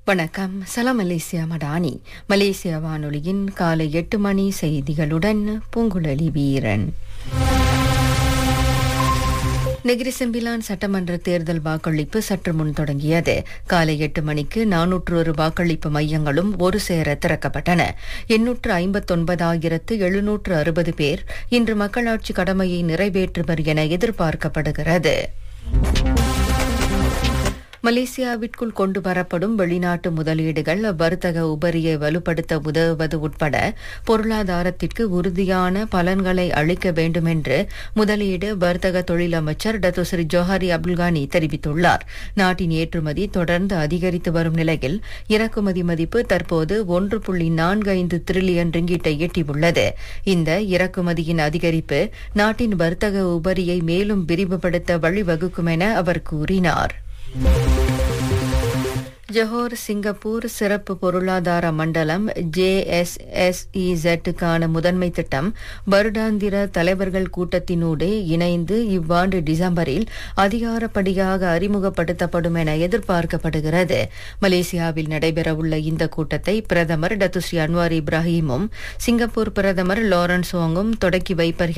வணக்கம் சலாம் Malaysia Madani Malaysia வானொலியின் காலை எட்டு மணி செய்திகளுடன் பூங்குழலி வீரன் நெகிரி செம்பிலான் சட்டமன்ற தேர்தல் வாக்களிப்பு சற்று முன் தொடங்கியது காலை எட்டு மணிக்கு நானூற்று ஒரு வாக்களிப்பு மையங்களும் ஒரு சேர திறக்கப்பட்டன எண்ணூற்று ஐம்பத்தொன்பதாயிரத்து எழுநூற்று அறுபது பேர் இன்று மக்களாட்சி கடமையை நிறைவேற்றுவர் என எதிர்பார்க்கப்படுகிறது மலேசியாவிற்குள் கொண்டு வரப்படும் வெளிநாட்டு முதலீடுகள் வர்த்தக உபரியை வலுப்படுத்த உதவுவது உட்பட பொருளாதாரத்திற்கு உறுதியான பலன்களை அளிக்க வேண்டும் என்று முதலீடு வர்த்தக தொழில் அமைச்சர் டத்துஸ்ரீ ஜோஹாரி அப்துல்கானி தெரிவித்துள்ளார் நாட்டின் ஏற்றுமதி தொடர்ந்து அதிகரித்து வரும் நிலையில் இறக்குமதி மதிப்பு தற்போது ஒன்று புள்ளி நான்கு ஐந்து திரில்லியன் ரிங்கிட்டை எட்டியுள்ளது இந்த இறக்குமதியின் அதிகரிப்பு நாட்டின் வர்த்தக உபரியை மேலும் விரிவுபடுத்த வழிவகுக்கும் என அவர் கூறினார் ஜொஹோர் சிங்கப்பூர் சிறப்பு பொருளாதார மண்டலம் ஜேஎஸ்எஸ்இசெட்டுக்கான முதன்மை திட்டம் வருடாந்திர தலைவர்கள் கூட்டத்தினூடே இணைந்து இவ்வாண்டு டிசம்பரில் அதிகாரப்படியாக அறிமுகப்படுத்தப்படும் என எதிர்பார்க்கப்படுகிறது மலேசியாவில் நடைபெறவுள்ள இந்த கூட்டத்தை பிரதமர் டத்துஸ்ரீ அன்வார் இப்ராஹிமும் சிங்கப்பூர் பிரதமர் லாரன்ஸ் வாங்கும் தொடக்கி வைப்பர்